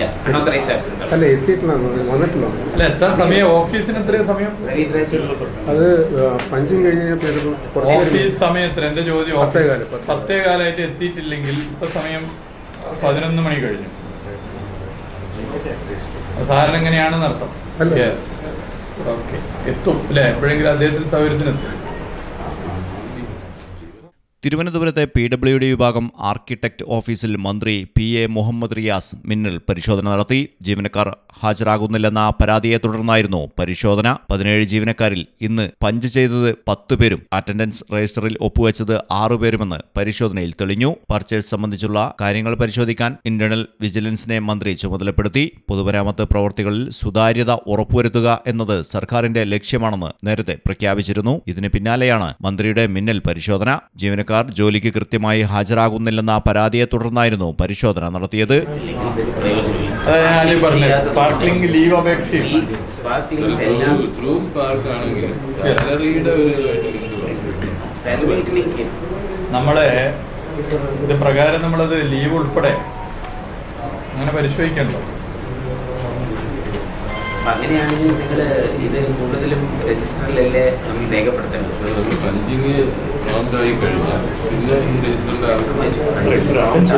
Unauthorised absence ആണ് അല്ല എത്തിയിട്ടില്ല വന്നിട്ടില്ല അല്ല എത്ര സമയം ഓഫീസിന് എത്രയും സമയം വെരി അത് പഞ്ചിങ് കഴിഞ്ഞ് കഴിഞ്ഞാൽ പിന്നെ കുറച്ച് നേരം ഓഫീസ് സമയത്തിന് എന്റെ ചോദ്യം ഓഫീസ് പത്തേകാല്, പത്തേകാല്. പത്തേകാലായിട്ട് എത്തിയിട്ടില്ലെങ്കിൽ ഇപ്പൊ സമയം പതിനൊന്ന് മണി കഴിഞ്ഞു സാറിന് എങ്ങനെയാണെന്ന് അർത്ഥം അല്ല. ഓക്കെ എത്തും അല്ലെ എപ്പോഴെങ്കിലും അദ്ദേഹത്തിന് സൗകര്യത്തിന് എത്തും തിരുവനന്തപുരത്തെ പി ഡബ്ല്യു ഡി വിഭാഗം ആർക്കിടെക്ട് ഓഫീസിൽ മന്ത്രി പി എ മുഹമ്മദ് റിയാസ് മിന്നൽ പരിശോധന നടത്തി ജീവനക്കാർ ഹാജരാകുന്നില്ലെന്ന പരാതിയെ തുടർന്നായിരുന്നു പരിശോധന പതിനേഴ് ജീവനക്കാരിൽ ഇന്ന് പഞ്ച് ചെയ്തത് പത്ത് പേരും അറ്റൻഡൻസ് രജിസ്റ്ററിൽ ഒപ്പുവെച്ചത് ആറുപേരുമെന്ന് പരിശോധനയിൽ തെളിഞ്ഞു പർച്ചേസ് സംബന്ധിച്ചുള്ള കാര്യങ്ങൾ പരിശോധിക്കാൻ ഇന്റേണൽ വിജിലൻസിനെ മന്ത്രി ചുമതലപ്പെടുത്തി പൊതുമരാമത്ത് പ്രവർത്തികളിൽ സുതാര്യത ഉറപ്പുവരുത്തുക എന്നത് സർക്കാരിന്റെ ലക്ഷ്യമാണെന്ന് നേരത്തെ പ്രഖ്യാപിച്ചിരുന്നു ഇതിന് പിന്നാലെയാണ് മന്ത്രിയുടെ മിന്നൽ പരിശോധന ജീവനക്കാർ ജോലിക്ക് കൃത്യമായി ഹാജരാകുന്നില്ലെന്ന പരാതിയെ തുടർന്നായിരുന്നു പരിശോധന നടത്തിയത് പ്രയോജനമില്ല അതാ ഞാൻ ആദ്യം പറഞ്ഞത് സ്പാർക്ലിംഗ് ലീവ് അപേക്ഷയും സ്പാർക്കിംഗ് എല്ലാം ത്രൂ സ്പാർക്ക് ആണെങ്കിൽ സാലറിയുടെ ഒരു ഇതായിട്ട് ലിങ്ക് പറഞ്ഞു സാലറിക്ക് ലിങ്ക് ചെയ്യും നമ്മളെ ഇത് പ്രകാരം നമ്മളത് ലീവ് ഉൾപ്പെടെ അങ്ങനെ പരിശോധിക്കണ്ടോ അപ്പൊ അങ്ങനെയാണെങ്കിൽ നിങ്ങൾ ഇത് കൂടുതലും രജിസ്റ്ററിലല്ലേ നമ്മൾ രേഖപ്പെടുത്തേണ്ടത് സർ അത് പഞ്ചിങ് പ്രോംപ്റ്റ് ആയി കഴിഞ്ഞാൽ പിന്നെ ഈ രജിസ്റ്ററിന്റെ ആവശ്യം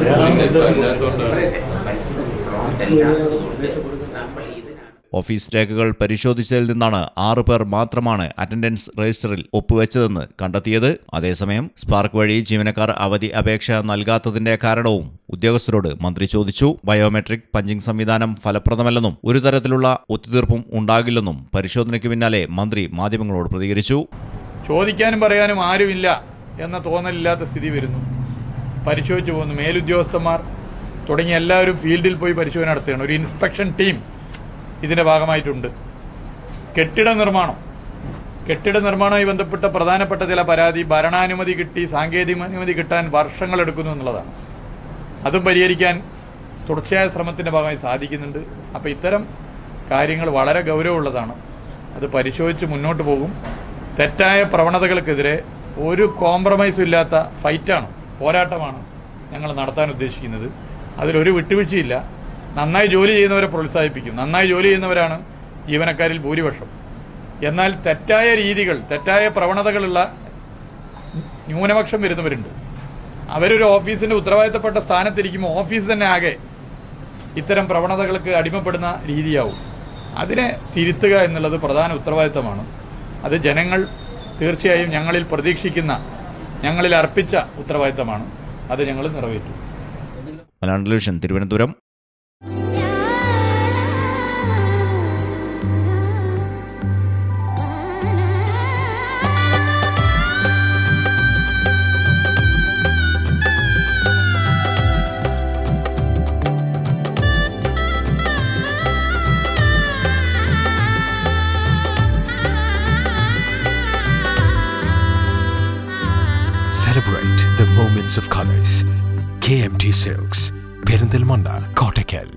നമ്മൾ ഇതിനാണ് ഓഫീസ് രേഖകൾ പരിശോധിച്ചതിൽ നിന്നാണ് ആറ് പേർ മാത്രമാണ് അറ്റൻഡൻസ് രജിസ്റ്ററിൽ ഒപ്പുവെച്ചതെന്ന് കണ്ടെത്തിയത് അതേസമയം സ്പാർക്ക് വഴി ജീവനക്കാർ അവധി അപേക്ഷ നൽകാത്തതിന്റെ കാരണവും ഉദ്യോഗസ്ഥരോട് മന്ത്രി ചോദിച്ചു ബയോമെട്രിക് പഞ്ചിംഗ് സംവിധാനം ഫലപ്രദമല്ലെന്നും ഒരു തരത്തിലുള്ള ഒത്തുതീർപ്പും ഉണ്ടാകില്ലെന്നും പരിശോധനയ്ക്ക് പിന്നാലെ മന്ത്രി മാധ്യമങ്ങളോട് പ്രതികരിച്ചു ചോദിക്കാനും പറയാനും ആരുമില്ല എന്ന തോന്നലില്ലാത്ത സ്ഥിതി വരുന്നു പരിശോധിച്ചു പോകുന്നു മേലുദ്യോഗസ്ഥന്മാർ തുടങ്ങിയ എല്ലാവരും ഫീൽഡിൽ പോയി പരിശോധന നടത്തുകയാണ് ഒരു ഇൻസ്പെക്ഷൻ ടീം ഇതിന്റെ ഭാഗമായിട്ടുണ്ട് കെട്ടിട നിർമ്മാണം കെട്ടിട നിർമ്മാണവുമായി ബന്ധപ്പെട്ട പ്രധാനപ്പെട്ട ചില പരാതി ഭരണാനുമതി കിട്ടി സാങ്കേതിക അനുമതി കിട്ടാൻ വർഷങ്ങൾ എടുക്കുന്നു എന്നുള്ളതാണ് അതും പരിഹരിക്കാൻ തുടർച്ചയായ ശ്രമത്തിന്റെ ഭാഗമായി സാധിക്കുന്നുണ്ട് അപ്പൊ ഇത്തരം കാര്യങ്ങൾ വളരെ ഗൗരവമുള്ളതാണ് അത് പരിശോധിച്ച് മുന്നോട്ട് പോകും തെറ്റായ പ്രവണതകൾക്കെതിരെ ഒരു കോംപ്രമൈസും ഇല്ലാത്ത ഫൈറ്റാണ് പോരാട്ടമാണ് ഞങ്ങൾ നടത്താൻ ഉദ്ദേശിക്കുന്നത് അതിലൊരു വിട്ടുവീഴ്ചയില്ല നന്നായി ജോലി ചെയ്യുന്നവരെ പ്രോത്സാഹിപ്പിക്കും നന്നായി ജോലി ചെയ്യുന്നവരാണ് ജീവനക്കാരിൽ ഭൂരിപക്ഷം എന്നാൽ തെറ്റായ രീതികൾ തെറ്റായ പ്രവണതകളുള്ള ന്യൂനപക്ഷം വരുന്നവരുണ്ട് അവരൊരു ഓഫീസിന്റെ ഉത്തരവാദിത്തപ്പെട്ട സ്ഥാനത്തിരിക്കുമ്പോൾ ഓഫീസ് തന്നെ ആകെ ഇത്തരം പ്രവണതകൾക്ക് അടിമപ്പെടുന്ന രീതിയാവും അതിനെ തിരുത്തുക എന്നുള്ളത് പ്രധാന ഉത്തരവാദിത്തമാണ് അത് ജനങ്ങൾ തീർച്ചയായും ഞങ്ങളിൽ പ്രതീക്ഷിക്കുന്ന ഞങ്ങളിൽ അർപ്പിച്ച ഉത്തരവാദിത്തമാണ് അത് ഞങ്ങൾ നിറവേറ്റും Malayalam television Thiruvananthapuram Celebrate the moments of colors. KMT Silks, Perindalmanda, Kottakkal.